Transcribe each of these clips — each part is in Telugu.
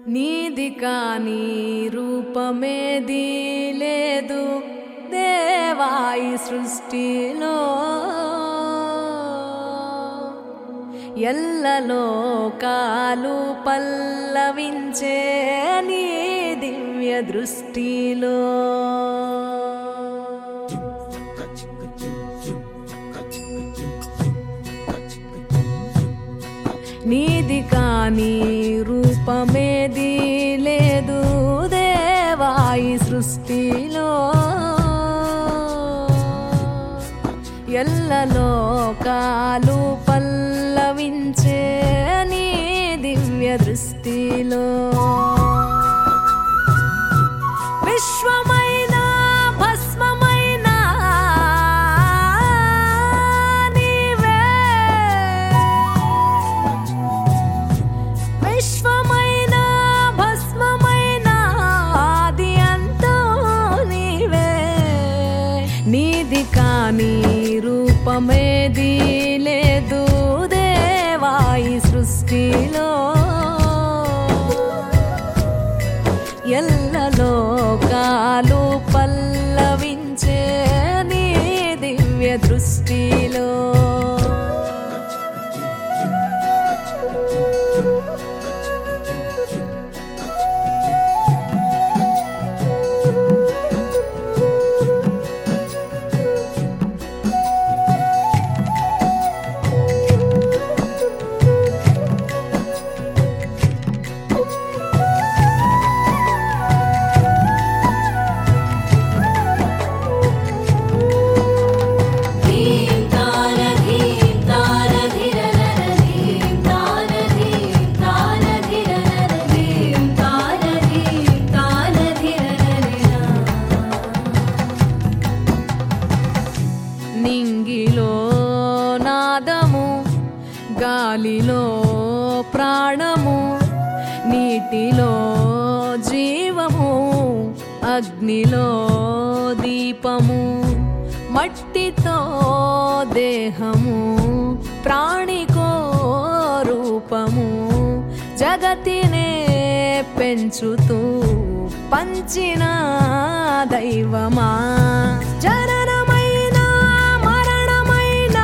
నీది కాని రూపమేది లేదు దేవాయి సృష్టిలో ఎల్లలో కాలు పల్లవించే నీ దివ్య దృష్టిలో నీది కాని రూపమేది లేదు దేవాయి సృష్టిలో ఎల్లలో కాలు పల్లవించే నీ దివ్య దృష్టిలో విశ్వమైన భస్మమైన నీవే విశ్వమైన భస్మమైన ఆది అంతో నీవే నీది కాని రూపమేది లేదు దేవాయి సృష్టిలో ఎల్లలో కాలు పల్లవించే నీ దివ్య దృష్టిలో ధీం తాన ధీం తాన ధిరనర ధీం తాన ధీం తాన ధిరనర ధీం తాన ధీం తాన ధిరనర నింగిలో నాదము గాలిలో ప్రాణము నీటిలో జీవము అగ్నిలో దీపము మట్టితో దేహము ప్రాణికో రూపము జగతినే పెంచుతూ పంచిన దైవమా జననమైన మరణమైన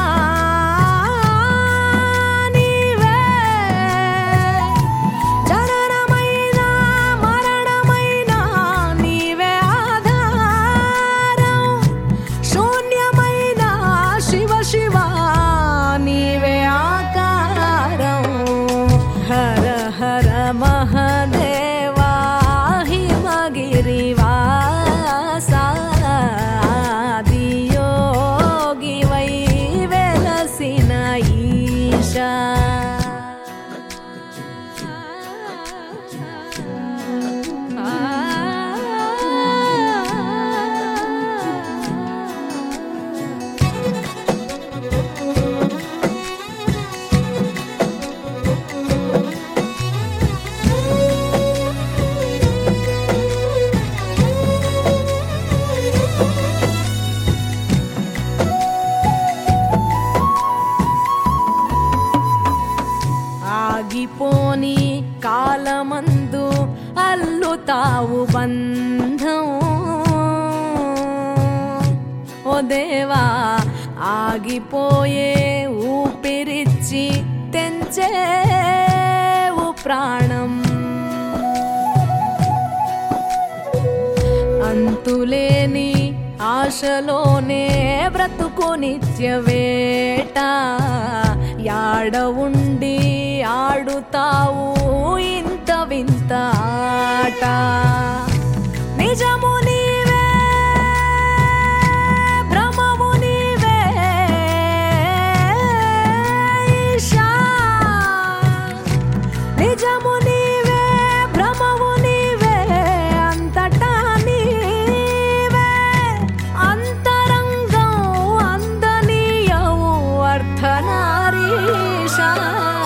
నీవే జననమైన మరణమైన నీవే ఆధారం శూన్యమైన శివ శివ నీవే ఆకారం హర హర మహదేవా హిమగిరివాసాదియోగి వై వెలసిన ఈశా ఆగిపోని కాలమందు అల్లుతావు బంధం ఓ దేవా ఆగిపోయే ఊపిరిచ్చి తెంచేవు ప్రాణం అంతులేని ఆశలోనే బ్రతుకు నిత్య వేట యాడ ఉండి ఆడుతావు ఇంత వింత ఆట నిజము నీవే భ్రమము నీవే ఈశా నిజము నీవే భ్రమము నీవే అంతటా నీవే అంతరంగం అందనీయవు అర్థనారీష